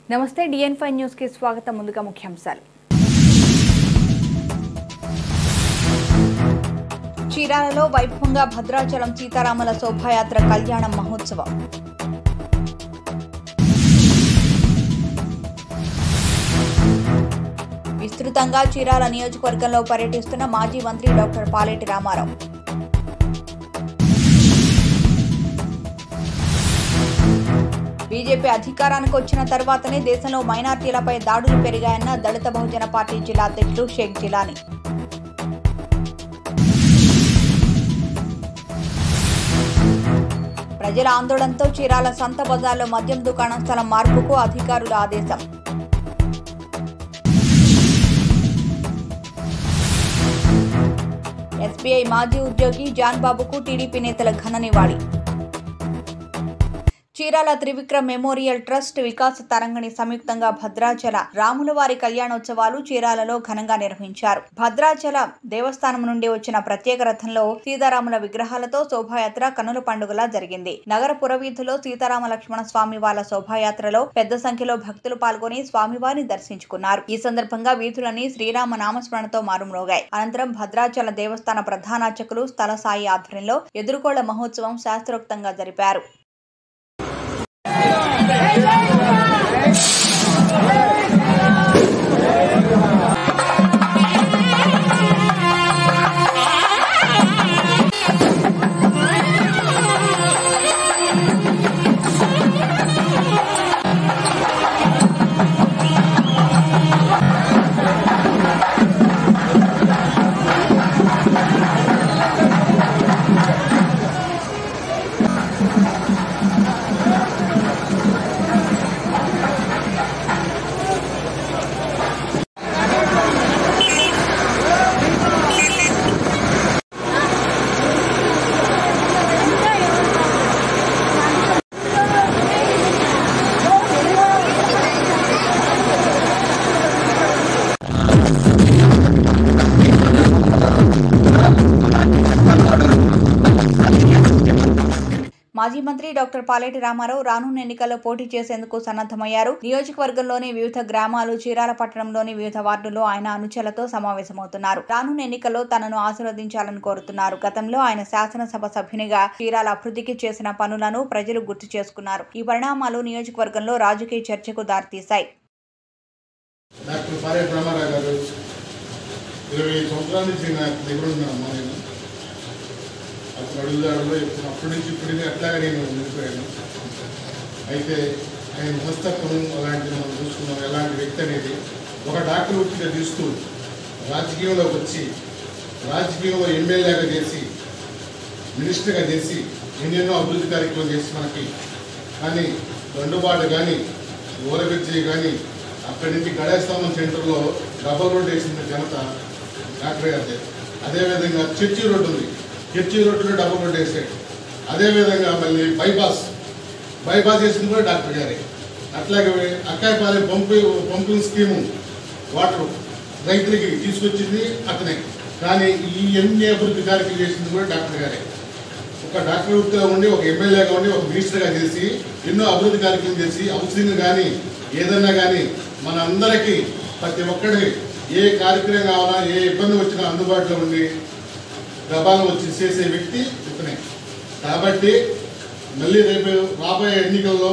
నమస్తే డిఎన్ five news కి స్వాగతం ముందుగా ముఖ్యాంశాలు చీరాలలో వైభవంగా భద్రాచలం సీతారాముల శోభాయాత్ర కళ్యాణం మహోత్సవం విస్తృతంగా చీరాల నియోజకవర్గంలో పర్యటిస్తున్న మాజీ మంత్రి డాక్టర్ పాలేటి రామారావు బీజేపీ అధికారానికి వచ్చిన తర్వాతనే దేశంలో మైనార్టీలపై దాడులు పెరిగాయన్న దళిత బహుజన పార్టీ జిల్లా అధ్యక్షుడు షేక్ జిలానీ ప్రజల ఆందోళనతో చీరాల సంత బజార్లో మద్యం దుకాణం స్థలం మార్పుకు అధికారుల ఆదేశం ఎస్బీఐ మాజీ ఉద్యోగి జాన్ బాబుకు టీడీపీ నేతల ఘన నివాళి చీరాల త్రివిక్రమ్ మెమోరియల్ ట్రస్ట్ వికాస తరంగిణి సంయుక్తంగా భద్రాచల రాములవారి కళ్యాణోత్సవాలు చీరాలలో ఘనంగా నిర్వహించారు భద్రాచల దేవస్థానం నుండి వచ్చిన ప్రత్యేక రథంలో సీతారాముల విగ్రహాలతో శోభాయాత్ర కనుల పండుగలా జరిగింది నగర పురవీధిలో సీతారామ లక్ష్మణ స్వామి వాళ్ళ శోభాయాత్రలో పెద్ద సంఖ్యలో భక్తులు పాల్గొని స్వామివారిని దర్శించుకున్నారు ఈ సందర్భంగా వీధులని శ్రీరామ నామస్మరణతో మారుమ్రోగాయి అనంతరం భద్రాచల దేవస్థాన ప్రధానార్చకులు స్థల సాయి ఆధ్వర్యంలో ఎదుర్కోళ్ల మహోత్సవం శాస్త్రోక్తంగా జరిపారు మాజీ మంత్రి డాక్టర్ పాలేటి రామారావు రానున్న ఎన్నికల్లో పోటీ చేసేందుకు సన్నద్దమయ్యారు నియోజకవర్గంలోని వివిధ గ్రామాలు చీరాల పట్టణంలోని వివిధ వార్డుల్లో ఆయన అనుచరులతో సమావేశమవుతున్నారు రానున్న ఎన్నికల్లో తనను ఆశీర్వదించాలని కోరుతున్నారు గతంలో ఆయన శాసనసభ సభ్యునిగా చీరాల అభివృద్ధికి చేసిన పనులను ప్రజలు గుర్తు చేసుకున్నారు ఈ పరిణామాలు నియోజకవర్గంలో రాజకీయ చర్చకు దారితీశాయి డాక్టర్ పారేట్ రామారావు గారు ఇరవై ఐదు సంవత్సరాల నుంచి నాకు దగ్గర ఉన్నాను నేను అప్పుడు అడుగుదాడులో ఇప్పుడు అప్పటి నుంచి ఇప్పటికీ అట్లాగే నేను ఉండిపోయాను అయితే ఆయన మనస్తత్వం అలాంటిది మనం చూసుకున్నాం ఎలాంటి వ్యక్తి అనేది ఒక డాక్టర్ వృత్తిగా తీస్తూ రాజకీయంలోకి వచ్చి రాజకీయంలో ఎమ్మెల్యేగా చేసి మినిస్టర్గా చేసి ఎన్నెన్నో అభివృద్ధి కార్యక్రమం చేసి మనకి కానీ దండుబాటు కానీ ఊరగజ్జి కానీ అక్కడి నుంచి గడేస్తంభం సెంటర్లో డబల్ రోడ్ వేసిన ఘనత డాక్టర్ గారి అదేవిధంగా చర్చి రోడ్డు ఉంది చర్చి రోడ్డులో డబల్ రోడ్ వేసాడు అదేవిధంగా మళ్ళీ బైపాస్ బైపాస్ చేసింది కూడా డాక్టర్ గారే అట్లాగే Akkayapalem pump pumping scheme water రైతులకి తీసుకొచ్చింది అతనే కానీ ఈ ఎన్ని అభివృద్ధి కార్యక్రమం చేసింది కూడా డాక్టర్ గారే ఒక డాక్టర్ వృత్తిగా ఉండి ఒక ఎమ్మెల్యేగా ఉండి ఒక మినిస్టర్గా చేసి ఎన్నో అభివృద్ధి కార్యక్రమం చేసి హౌసింగ్ కానీ ఏదన్నా కానీ మన అందరికీ ప్రతి ఒక్కడి ఏ కార్యక్రమం కావాలా ఏ ఇబ్బంది వచ్చినా అందుబాటులో ఉండి గబాలను వచ్చి చేసే వ్యక్తి ఇతనే కాబట్టి మళ్ళీ రేపు రాబోయే ఎన్నికల్లో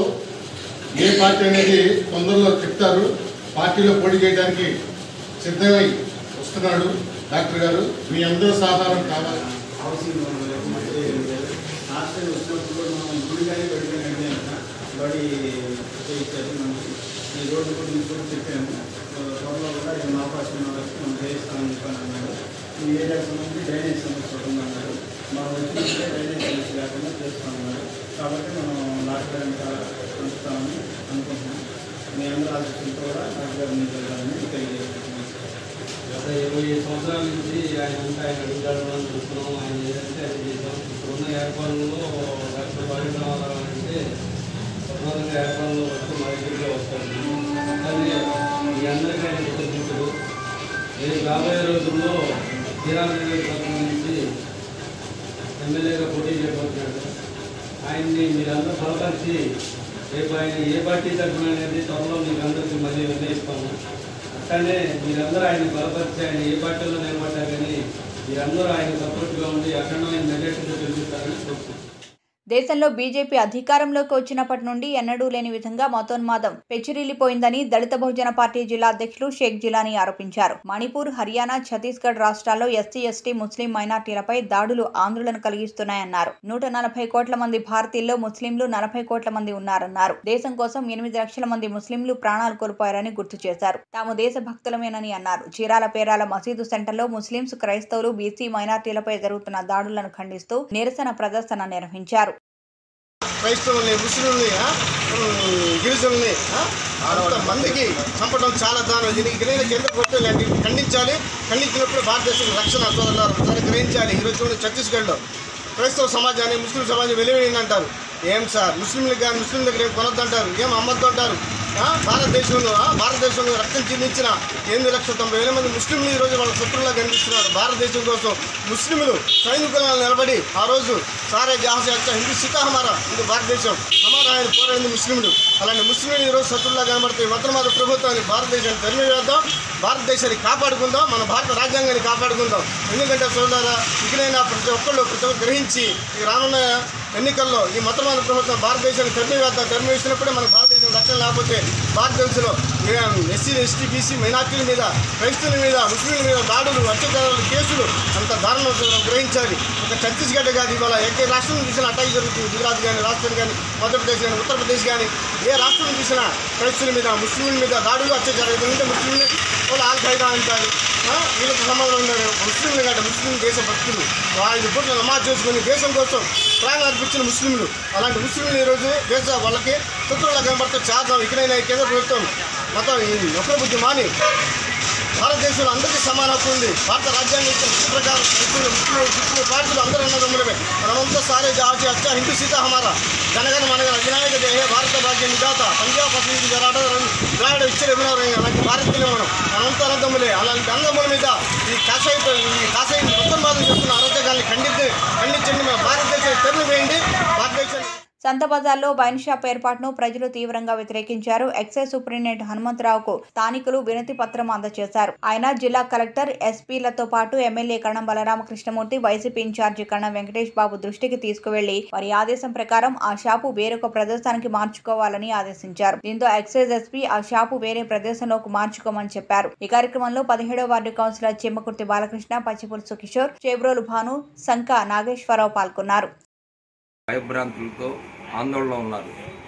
ఏ పార్టీ అనేది తొందరలో చెప్తారు పార్టీలో పోటీ చేయడానికి సిద్ధమై వస్తున్నాడు డాక్టర్ గారు మీ అందరూ సహకారం కావాలి హౌసింగ్ లోన్ లేకపోతే లాస్ట్ టైం వచ్చినప్పుడు కూడా మనం గుడి కానీ బడి కానీ అడిగాను బడి చేయించారు మనకి ఈ రోడ్డు గురించి కూడా చెప్పాము ఆ, త్వరలో కూడా ఈ ఆపరేషన్ వాళ్ళకి మనం చేయిస్తామని చెప్పని అన్నారు ఈ ఏరియాకి సంబంధించి డ్రైనేజ్ సమస్య ఒకటి ఉందన్నారు మనం వచ్చినప్పుడే డ్రైనేజ్ సమస్య లేకుండా చేస్తామన్నారు కాబట్టి మనం డాక్టర్ గారిని పంచుతామని అనుకుంటున్నాం మీ అందరూ ఆలోచనతో కూడా డాక్టర్ గారిని వెళ్ళాలని తెలియజేస్తున్నాం గత ఇరవై ఐదు సంవత్సరాల నుంచి ఆయన అంతా ఆయన అడుగుతాడని చూస్తున్నాం ఆయన ఏదంటే అది చేసాం ఇప్పుడున్న ఏర్పాటులో డాక్టర్ బాలిరామారావు అంటే ప్రధానంగా ఏర్పాటులో వస్తే మా దగ్గరికి వస్తారు కానీ మీ అందరికీ ఆయన కృతజ్ఞతలు రేపు రాబోయే రోజుల్లో తీరాల నియోజకవర్గం నుంచి ఎమ్మెల్యేగా పోటీ చేయబోతున్నాడు ఆయన్ని మీరందరూ బలపరిచి రేపు ఆయన ఏ పార్టీ తరఫున అనేది త్వరలో మీకు అందరికీ మళ్ళీ నిర్ణయిస్తాము అట్లానే మీరందరూ ఆయన బలపరిచి ఆయన ఏ పార్టీలో నిలబడ్డా కానీ మీరందరూ ఆయన సపోర్ట్గా ఉండి అఖండమైన మెజార్టీతో గెలుస్తారని కోరుకుంటున్నాను దేశంలో బీజేపీ అధికారంలోకి వచ్చినప్పటి నుండి ఎన్నడూ లేని విధంగా మతోన్మాదం పెచ్చిరిల్లిపోయిందని దళిత బహుజన పార్టీ జిల్లా అధ్యక్షులు షేక్ జిలానీ ఆరోపించారు మణిపూర్ హర్యానా ఛత్తీస్గఢ్ రాష్ట్రాల్లో ఎస్సీ ఎస్టీ ముస్లిం మైనార్టీలపై దాడులు ఆందోళన కలిగిస్తున్నాయన్నారు నూట నలభై కోట్ల మంది భారతీయుల్లో ముస్లింలు నలభై కోట్ల మంది ఉన్నారన్నారు దేశం కోసం ఎనిమిది లక్షల మంది ముస్లింలు ప్రాణాలు కోల్పోయారని గుర్తు చేశారు తాము దేశ భక్తులమేనని అన్నారు చీరాల పేరాల మసీదు సెంటర్లో ముస్లింస్ క్రైస్తవులు బీసీ మైనార్టీలపై జరుగుతున్న దాడులను ఖండిస్తూ నిరసన ప్రదర్శన నిర్వహించారు క్రైస్తవుల్ని ముస్లింల్ని ఆ, ఉమ్, గిరిజనుల్ని ఆ, అంతమందికి చంపడం చాలా దారుణం దీనికి గ్రహణ కేంద్ర ప్రభుత్వం ఖండించాలి ఖండించినప్పుడు భారతదేశం రక్షణ సోదరులారు దాన్ని గ్రహించాలి ఈరోజు చూడండి ఛత్తీస్గఢ్లో క్రైస్తవ సమాజాన్ని ముస్లిం సమాజం వెలివేయండి అంటారు ఏం సార్ ముస్లింలకు కానీ ముస్లిం దగ్గర ఏం కొనొద్దు అంటారు ఏం అమ్మద్దు అంటారు ఆ, భారతదేశంలో ఆ, భారతదేశంలో రక్తం చిందించిన ఎనిమిది లక్షల తొంభై వేల మంది ముస్లింలు ఈ రోజు వాళ్ళ శత్రువులా కనిపిస్తున్నారు భారతదేశం కోసం ముస్లింలు సైనికులను నిలబడి ఆ రోజు సారే జహాజ్ యొక్క హిందూ సితా హమారా హిందూ భారతదేశం హమారా ఆయన పోరాడింది ముస్లింలు అలాంటి ముస్లింలు ఈ రోజు శత్రువులా కనబడతాయి మతమాద ప్రభుత్వాన్ని భారతదేశాన్ని తరిమివేద్దాం భారతదేశాన్ని కాపాడుకుందాం మన భారత రాజ్యాంగాన్ని కాపాడుకుందాం ఎందుకంటే సోదరా ఇకనైనా ప్రతి ఒక్కళ్ళు ప్రతి ఒక్కరు గ్రహించి ఈ రానున్న ఎన్నికల్లో ఈ మతమాద ప్రభుత్వం భారతదేశాన్ని తరిమివేద్దాం తరిమివేసినప్పుడే మన భారతదేశం రక్షణ లేకపోతే భారతదేశంలో ఎస్సీ ఎస్టీ బీసీ మైనార్టీల మీద క్రైస్తవుల మీద ముస్లింల మీద దాడులు అత్యాచారాలు కేసులు అంత దారుణం గ్రహించాలి ఒక ఛత్తీస్గఢ్ కాదు ఇవాళ ఏ రాష్ట్రం చూసినా అటాక్ జరుగుతుంది గుజరాత్ కానీ రాజస్థాన్ కానీ మధ్యప్రదేశ్ కానీ ఉత్తరప్రదేశ్ కానీ ఏ రాష్ట్రం చూసినా క్రైస్తవుల మీద ముస్లింల మీద దాడులు అత్యాచారాలు ఎందుకంటే ముస్లింలు వాళ్ళు ఆల్ ఖైదా అంటారు ఆ, వీళ్ళకి సంబంధం ఉన్నారు ముస్లింలు కాదు ముస్లిం దేశ భక్తులు ఐదు పూట్ల నమాజ్ చేసుకుని దేశం కోసం ప్రాణాలు అర్పించిన ముస్లింలు అలాంటి ముస్లింలు ఈరోజు దేశ వాళ్ళకి శత్రువులా కనబడితే చేద్దాం ఇకనైనా ఈ కేంద్ర ప్రభుత్వం మొత్తం ఈ ఒక్క బుద్ధి మాని భారతదేశంలో అందరికీ సమాన హక్కు ఉంది భారత రాజ్యాంగం ఇచ్చిన హక్కు ప్రకారం రైతులు ముస్లింలు సిక్కులు పార్టీలు అందరూ అన్నదమ్ములమే మనమంతా సారే జాతి అచ్చా హిందూ సీత హమారా జనగణ మనగణ వినాయక దేహ భారత భాగ్య నిజాత పంజాబ్ పశ్చిమ జరాడ ద్రావిడ ఇచ్చిన అలాంటి భారతీయులు మనం మనమంతా అన్నదమ్ములే అలాంటి అన్నదమ్ముల మీద ఈ కాషాయ ఈ కాషాయ మొత్తం బాధ చేస్తున్న అరాచకాన్ని ఖండించి ఖండించండి మన భారతదేశాన్ని తెరలు వేయండి భారతదేశాన్ని సంత బజార్లో వైన్ షాప్ ఏర్పాటును ప్రజలు తీవ్రంగా వ్యతిరేకించారు ఎక్సైజ్ సూపరింటెండెంట్ హనుమంతరావుకు స్థానికులు వినతి పత్రం అందజేశారు ఆయన జిల్లా కలెక్టర్ ఎస్పీలతో పాటు ఎమ్మెల్యే కరణం బలరామకృష్ణమూర్తి వైసీపీ ఇన్ఛార్జి కరణం వెంకటేష్ బాబు దృష్టికి తీసుకువెళ్లి వారి ఆదేశం ప్రకారం ఆ షాపు వేరొక ప్రదేశానికి మార్చుకోవాలని ఆదేశించారు దీంతో ఎక్సైజ్ ఎస్పీ ఆ షాపు వేరే ప్రదేశంలోకి మార్చుకోమని చెప్పారు ఈ కార్యక్రమంలో పదిహేడో వార్డు కౌన్సిలర్ చెమ్మకుర్తి బాలకృష్ణ పచ్చిపులుసు కిషోర్ చేబ్రోలు భాను సంక నాగేశ్వరరావు పాల్గొన్నారు భయభ్రాంతులతో ఆందోళనలో ఉన్నారు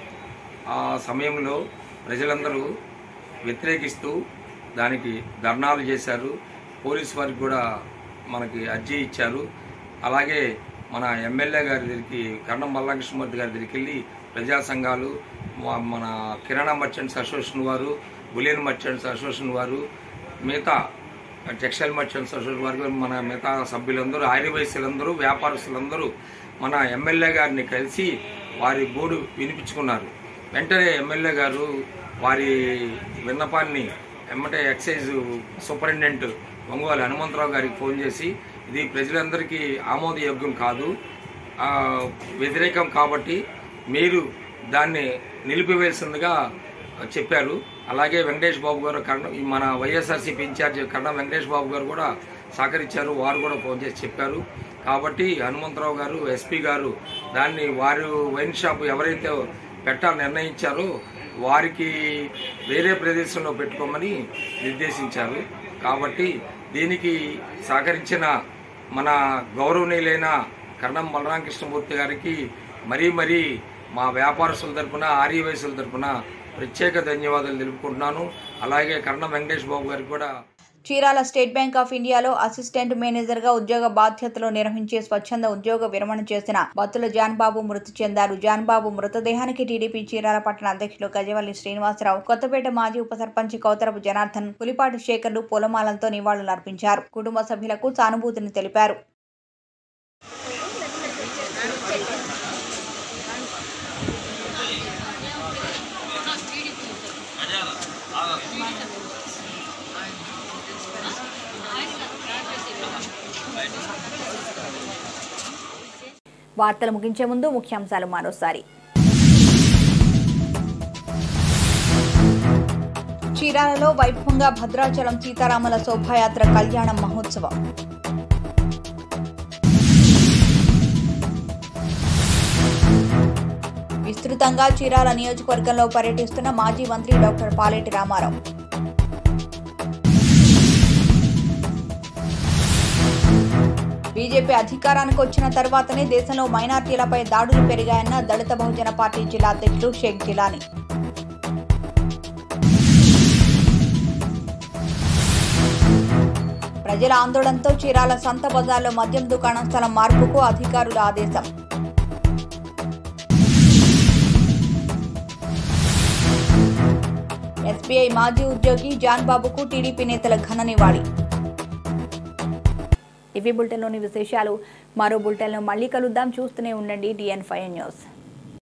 ఆ సమయంలో ప్రజలందరూ వ్యతిరేకిస్తూ దానికి ధర్నాలు చేశారు పోలీస్ వారికి కూడా మనకి అర్జీ ఇచ్చారు అలాగే మన ఎమ్మెల్యే గారి దగ్గరికి కరణం బలరాకృష్ణమూర్తి గారి దగ్గరికి వెళ్ళి ప్రజా సంఘాలు మా- మన కిరాణా మర్చెంట్స్ అసోసియేషన్ వారు బులియన్ మర్చెంట్స్ అసోసియేషన్ వారు మిగతా టెక్స్టైల్ మర్చెంట్స్ అసోసియేషన్ వారు మన మిగతా సభ్యులందరూ ఆర్యవైశ్యులందరూ వ్యాపారస్తులందరూ మన ఎమ్మెల్యే గారిని కలిసి వారి గోడు వినిపించుకున్నారు వెంటనే ఎమ్మెల్యే గారు వారి విన్నపాన్ని ఎమ్మటే ఎక్సైజ్ సూపరింటెండెంట్ ఒంగోలు హనుమంతరావు గారికి ఫోన్ చేసి ఇది ప్రజలందరికీ ఆమోదయోగ్యం కాదు ఆ, వ్యతిరేకం కాబట్టి మీరు దాన్ని నిలిపివేసిందిగా చెప్పారు అలాగే వెంకటేష్ బాబు గారు కర్ణ మన వైఎస్ఆర్సీపీ ఇన్ఛార్జ్ కర్ణ వెంకటేష్ బాబు గారు కూడా సహకరించారు వారు కూడా ఫోన్ చేసి చెప్పారు కాబట్టి హనుమంతరావు గారు ఎస్పీ గారు దాన్ని వారు వైన్ షాప్ ఎవరైతే పెట్టాలని నిర్ణయించారో వారికి వేరే ప్రదేశంలో పెట్టుకోమని నిర్దేశించారు కాబట్టి దీనికి సహకరించిన మన గౌరవనీయులైన కర్ణం బలరామకృష్ణమూర్తి గారికి మరీ మరీ మా వ్యాపారస్తుల తరపున ఆర్యవయసుల తరపున ప్రత్యేక ధన్యవాదాలు తెలుపుకుంటున్నాను అలాగే కర్ణం వెంకటేష్ బాబు గారికి కూడా చీరాల స్టేట్ బ్యాంక్ ఆఫ్ ఇండియాలో అసిస్టెంట్ మేనేజర్ గా ఉద్యోగ బాధ్యతలు నిర్వహించే స్వచ్ఛంద ఉద్యోగ విరమణ చేసిన బత్తుల జాన్బాబు మృతి చెందారు జాన్బాబు మృతదేహానికి టీడీపీ చీరాల పట్టణ అధ్యక్షులు గజవల్లి శ్రీనివాసరావు కొత్తపేట మాజీ ఉప సర్పంచ్ కౌతరపు జనార్దన్ పులిపాటి శేఖర్లు పూలమాలలతో నివాళులర్పించారు కుటుంబ సభ్యులకు సానుభూతిని తెలిపారు వార్తలు ముగించే ముందు ముఖ్యాంశాలు మరోసారి చీరాలలో వైభవంగా భద్రాచలం సీతారాముల శోభాయాత్ర కళ్యాణం మహోత్సవం విస్తృతంగా చీరాల నియోజకవర్గంలో పర్యటిస్తున్న మాజీ మంత్రి డాక్టర్ పాలేటి రామారావు బీజేపీ అధికారానికి వచ్చిన తర్వాతనే దేశంలో మైనార్టీలపై దాడులు పెరిగాయన్న దళిత బహుజన పార్టీ జిల్లా అధ్యక్షుడు షేక్ జిలానీ ప్రజల ఆందోళనతో చీరాల సంత బజార్లో మద్యం దుకాణం స్థలం మార్పుకు అధికారుల ఆదేశం ఎస్బీఐ మాజీ ఉద్యోగి జాన్ బాబుకు టీడీపీ నేతల ఘన నివాళి ఇవి బులెటిన్లోని విశేషాలు మరో బులెటిన్లో మళ్ళీ కలుద్దాం చూస్తూనే ఉండండి డిఎన్ ఫైవ్ న్యూస్